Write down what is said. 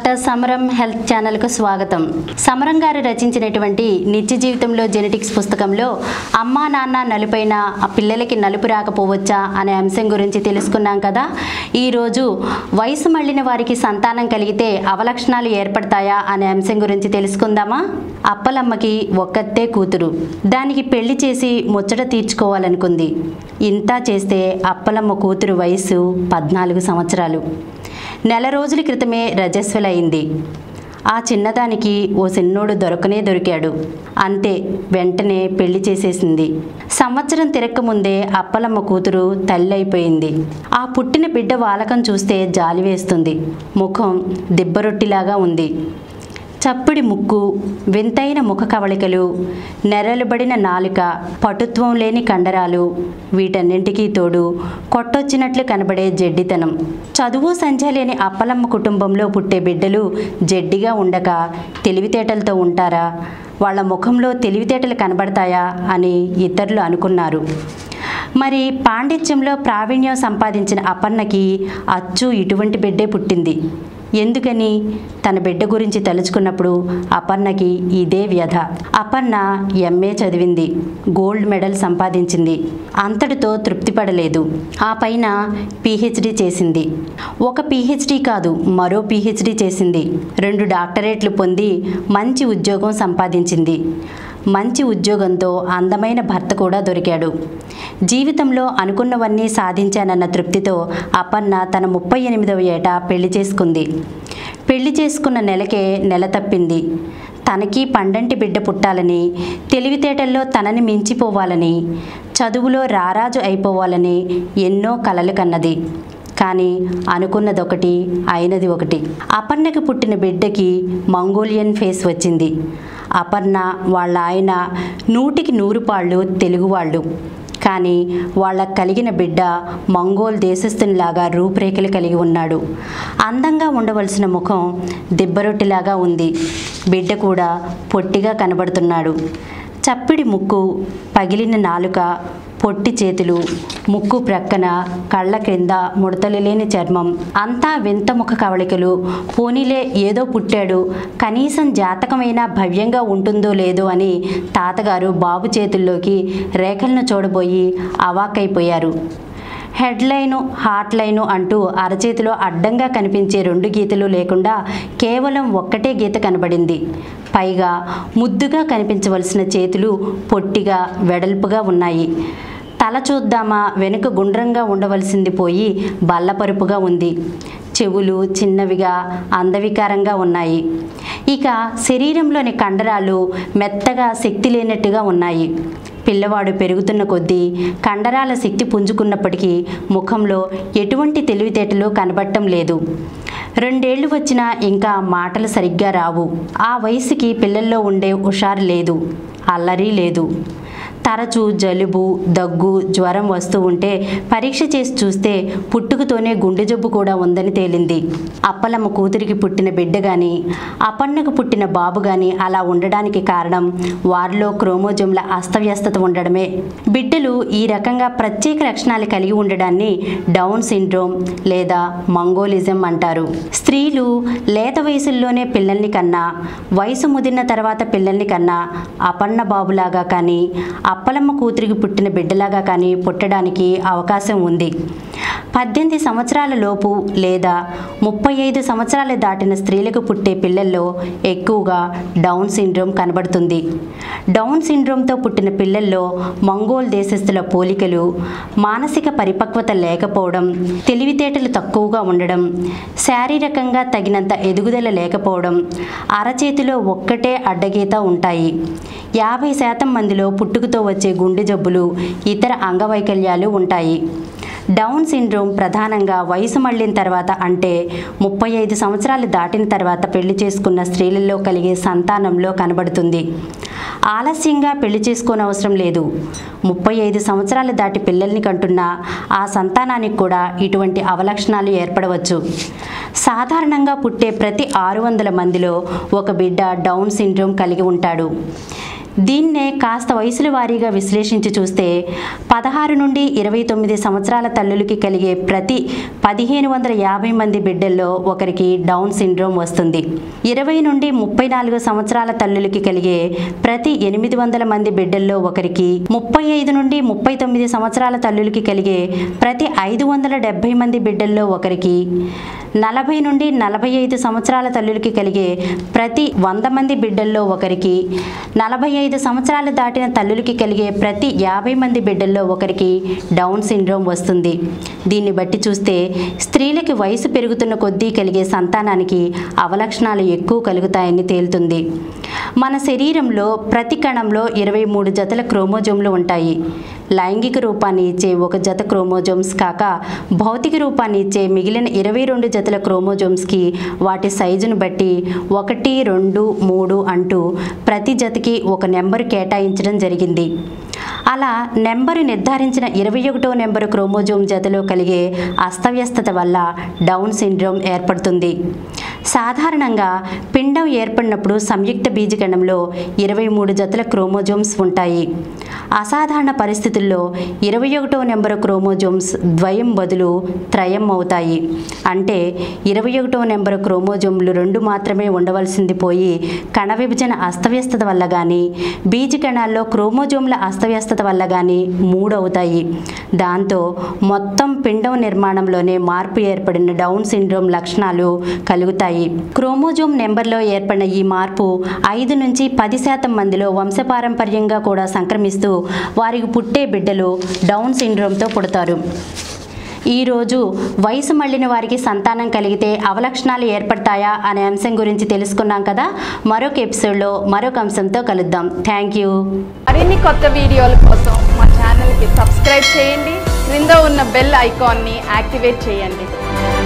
doctor సమరం health ఛానల్కు స్వాగతం సమరం గారు రచించినటువంటి నిత్య జీవితంలో జెనెటిక్స్ పుస్తకంలో అమ్మా నాన్న నలుపైన ఆ పిల్లలకి నలుపు రాకపోవచ్చా అనే అంశం గురించి తెలుసుకున్నాం కదా ఈరోజు వయసు మళ్ళిన వారికి సంతానం కలిగితే అవలక్షణాలు ఏర్పడతాయా అనే అంశం గురించి తెలుసుకుందామా అప్పలమ్మకి ఒక్కతే కూతురు దానికి పెళ్లి చేసి ముచ్చట తీర్చుకోవాలనుకుంది ఇంతా చేస్తే అప్పలమ్మ కూతురు వయసు పద్నాలుగు సంవత్సరాలు నెల రోజుల క్రితమే రజస్వలైంది ఆ చిన్నదానికి ఓ చిన్నోడు దొరకనే దొరికాడు అంతే వెంటనే పెళ్లి చేసేసింది సంవత్సరం తిరక్కముందే అప్పలమ్మ కూతురు తల్లి అయిపోయింది ఆ పుట్టిన బిడ్డ వాలకం చూస్తే జాలి వేస్తుంది ముఖం దిబ్బరొట్టిలాగా ఉంది చప్పుడి ముక్కు వింతైన ముఖ కవళికలు నెరలుబడిన నాలుక పటుత్వం లేని కండరాలు వీటన్నింటికీ తోడు కొట్టొచ్చినట్లు కనబడే జడ్డితనం చదువు సంధ్య లేని అప్పలమ్మ కుటుంబంలో పుట్టే బిడ్డలు జడ్డిగా ఉండక తెలివితేటలతో ఉంటారా వాళ్ళ ముఖంలో తెలివితేటలు కనబడతాయా అని ఇతరులు అనుకున్నారు మరి పాండిత్యంలో ప్రావీణ్యం సంపాదించిన అపర్ణకి అచ్చు ఇటువంటి బిడ్డే పుట్టింది ఎందుకని తన బిడ్డ గురించి తలుచుకున్నప్పుడు అపర్ణకి ఇదే వ్యధ అపర్ణ ఎంఏ చదివింది గోల్డ్ మెడల్ సంపాదించింది అంతటితో తృప్తి పడలేదు ఆ పైన పిహెచ్డి చేసింది ఒక పిహెచ్డి కాదు మరో పిహెచ్డి చేసింది రెండు డాక్టరేట్లు పొంది మంచి ఉద్యోగం సంపాదించింది మంచి ఉద్యోగంతో అందమైన భర్త కూడా దొరికాడు జీవితంలో అనుకున్నవన్నీ సాధించానన్న తృప్తితో అపర్ణ తన ముప్పై ఎనిమిదవ ఏట పెళ్లి చేసుకుంది పెళ్లి చేసుకున్న నెలకే నెల తప్పింది తనకి పండంటి బిడ్డ పుట్టాలని తెలివితేటల్లో తనని మించిపోవాలని చదువులో రారాజు అయిపోవాలని ఎన్నో కలలు కన్నది కానీ అనుకున్నదొకటి అయినది ఒకటి అపర్ణకి పుట్టిన బిడ్డకి మంగోలియన్ ఫేస్ వచ్చింది అపర్ణ వాళ్ళ ఆయన నూటికి నూరు పాళ్ళు తెలుగువాళ్ళు కానీ వాళ్ళకు కలిగిన బిడ్డ మంగోల్ దేశస్థునిలాగా రూపురేఖలు కలిగి ఉన్నాడు అందంగా ఉండవలసిన ముఖం దిబ్బరొట్టిలాగా ఉంది బిడ్డ కూడా పొట్టిగా కనబడుతున్నాడు చప్పిడి ముక్కు పగిలిన నాలుక పొట్టి చేతులు ముక్కు ప్రక్కన కళ్ళ క్రింద ముడతలు లేని చర్మం అంతా వింత ముఖ కవళికలు పోనీలే ఏదో పుట్టాడు కనీసం జాతకమైనా భవ్యంగా ఉంటుందో లేదో అని తాతగారు బాబు చేతుల్లోకి రేఖలను చూడబోయి అవాక్కైపోయారు హెడ్లైను హార్ట్ లైను అంటూ అరచేతిలో అడ్డంగా కనిపించే రెండు గీతలు లేకుండా కేవలం ఒక్కటే గీత కనబడింది పైగా ముద్దుగా కనిపించవలసిన చేతులు పొట్టిగా వెడల్పుగా ఉన్నాయి తల చూద్దామా వెనుక గుండ్రంగా ఉండవలసింది పోయి బల్లపరుపుగా ఉంది చెవులు చిన్నవిగా అందవికారంగా ఉన్నాయి ఇక శరీరంలోని కండరాలు మెత్తగా శక్తి లేనట్టుగా ఉన్నాయి పిల్లవాడు పెరుగుతున్న కొద్దీ కండరాల శక్తి పుంజుకున్నప్పటికీ ముఖంలో ఎటువంటి తెలివితేటలు కనబడటం లేదు రెండేళ్లు వచ్చినా ఇంకా మాటలు సరిగ్గా రావు ఆ వయసుకి పిల్లల్లో ఉండే హుషారు లేదు అల్లరి లేదు తరచూ జలుబు దగ్గు జ్వరం వస్తూ ఉంటే పరీక్ష చేసి చూస్తే పుట్టుకతోనే గుండె జబ్బు కూడా ఉందని తేలింది అప్పలమ్మ కూతురికి పుట్టిన బిడ్డ గాని అపన్నకు పుట్టిన బాబు గాని అలా ఉండడానికి కారణం వారిలో క్రోమోజోమ్ల అస్తవ్యస్తత ఉండడమే బిడ్డలు ఈ రకంగా ప్రత్యేక లక్షణాలు కలిగి ఉండడాన్ని డౌన్ సిండ్రోమ్ లేదా మంగోలిజం అంటారు స్త్రీలు లేత వయసుల్లోనే పిల్లల్ని కన్నా వయసు ముదిరిన తర్వాత పిల్లల్ని కన్నా అపన్న బాబులాగా కానీ అప్పలమ్మ కూతురికి పుట్టిన బిడ్డలాగా కానీ పుట్టడానికి అవకాశం ఉంది పద్దెనిమిది సంవత్సరాల లోపు లేదా ముప్పై ఐదు సంవత్సరాలు దాటిన స్త్రీలకు పుట్టే పిల్లల్లో ఎక్కువగా డౌన్ సిండ్రోమ్ కనబడుతుంది డౌన్ సిండ్రోమ్తో పుట్టిన పిల్లల్లో మంగోల్ దేశస్థుల పోలికలు మానసిక పరిపక్వత లేకపోవడం తెలివితేటలు తక్కువగా ఉండడం శారీరకంగా తగినంత ఎదుగుదల లేకపోవడం అరచేతిలో ఒక్కటే అడ్డగీత ఉంటాయి యాభై శాతం మందిలో పుట్టుకతో వచ్చే గుండె జబ్బులు ఇతర అంగవైకల్యాలు ఉంటాయి డౌన్ సిండ్రోమ్ ప్రధానంగా వయసు మళ్ళిన తర్వాత అంటే ముప్పై ఐదు సంవత్సరాలు దాటిన తర్వాత పెళ్లి చేసుకున్న స్త్రీలలో కలిగే సంతానంలో కనబడుతుంది ఆలస్యంగా పెళ్లి చేసుకోనవసరం లేదు ముప్పై ఐదు సంవత్సరాలు దాటి పిల్లల్ని కంటున్న ఆ సంతానానికి కూడా ఇటువంటి అవలక్షణాలు ఏర్పడవచ్చు సాధారణంగా పుట్టే ప్రతి ఆరు వందల మందిలో ఒక బిడ్డ డౌన్ సిండ్రోమ్ కలిగి ఉంటాడు దీన్నే కాస్త వయసుల వారీగా విశ్లేషించి చూస్తే పదహారు నుండి ఇరవై తొమ్మిది సంవత్సరాల తల్లులకి కలిగే ప్రతి పదిహేను వందల యాభై మంది బిడ్డల్లో ఒకరికి డౌన్ సిండ్రోమ్ వస్తుంది ఇరవై నుండి ముప్పై నాలుగు సంవత్సరాల తల్లులకి కలిగే ప్రతి ఎనిమిది వందల మంది బిడ్డల్లో ఒకరికి ముప్పై ఐదు నుండి ముప్పై తొమ్మిది సంవత్సరాల తల్లులకి కలిగే ప్రతి ఐదు వందల డెబ్బై మంది బిడ్డల్లో ఒకరికి నలభై నుండి నలభై ఐదు సంవత్సరాల తల్లులకి కలిగే ప్రతి వంద మంది బిడ్డల్లో ఒకరికి నలభై ఐదు సంవత్సరాలు దాటిన తల్లులకి కలిగే ప్రతి యాభై మంది బిడ్డల్లో ఒకరికి డౌన్ సిండ్రోమ్ వస్తుంది దీన్ని బట్టి చూస్తే స్త్రీలకి వయసు పెరుగుతున్న కొద్దీ కలిగే సంతానానికి అవలక్షణాలు ఎక్కువ కలుగుతాయని తేలుతుంది మన శరీరంలో ప్రతి కణంలో ఇరవై మూడు జతల క్రోమోజోమ్లు ఉంటాయి లైంగిక రూపాన్ని ఇచ్చే ఒక జత క్రోమోజోమ్స్ కాక భౌతిక రూపాన్ని ఇచ్చే మిగిలిన ఇరవై రెండు జతల క్రోమోజోమ్స్కి వాటి సైజును బట్టి ఒకటి రెండు మూడు అంటూ ప్రతి జతకి ఒక నెంబర్ కేటాయించడం జరిగింది అలా నెంబరు నిర్ధారించిన ఇరవై ఒకటో నెంబరు క్రోమోజోమ్ జతలో కలిగే అస్తవ్యస్తత వల్ల డౌన్ సిండ్రోమ్ ఏర్పడుతుంది సాధారణంగా పిండం ఏర్పడినప్పుడు సంయుక్త బీజగణంలో ఇరవై మూడు జతల క్రోమోజోమ్స్ ఉంటాయి అసాధారణ పరిస్థితుల్లో ఇరవై ఒకటో నెంబరు క్రోమోజోమ్స్ ద్వయం బదులు త్రయం అవుతాయి అంటే ఇరవై ఒకటో నెంబరు క్రోమోజోమ్లు రెండు మాత్రమే ఉండవలసింది పోయి కణ విభజన అస్తవ్యస్తత వల్ల కానీ బీజ కణాల్లో క్రోమోజోమ్ల అస్తవ్యస్తత వల్ల కానీ మూడు అవుతాయి దాంతో మొత్తం పిండం నిర్మాణంలోనే మార్పు ఏర్పడిన డౌన్ సిండ్రోమ్ లక్షణాలు కలుగుతాయి క్రోమోజోమ్ నెంబర్లో ఏర్పడిన ఈ మార్పు ఐదు నుంచి పది శాతం మందిలో వంశపారంపర్యంగా కూడా సంక్రమిస్తూ వారికి పుట్టే బిడ్డలు డౌన్ సిండ్రోమ్తో పుడతారు ఈరోజు వయసు మళ్ళిన వారికి సంతానం కలిగితే అవలక్షణాలు ఏర్పడతాయా అనే అంశం గురించి తెలుసుకున్నాం కదా మరొక ఎపిసోడ్లో మరొక అంశంతో కలుద్దాం థ్యాంక్ యూ మరిన్ని కొత్త వీడియోల కోసం మా ఛానల్కి సబ్స్క్రైబ్ చేయండి క్రింద ఉన్న బెల్ ఐకాన్ని యాక్టివేట్ చేయండి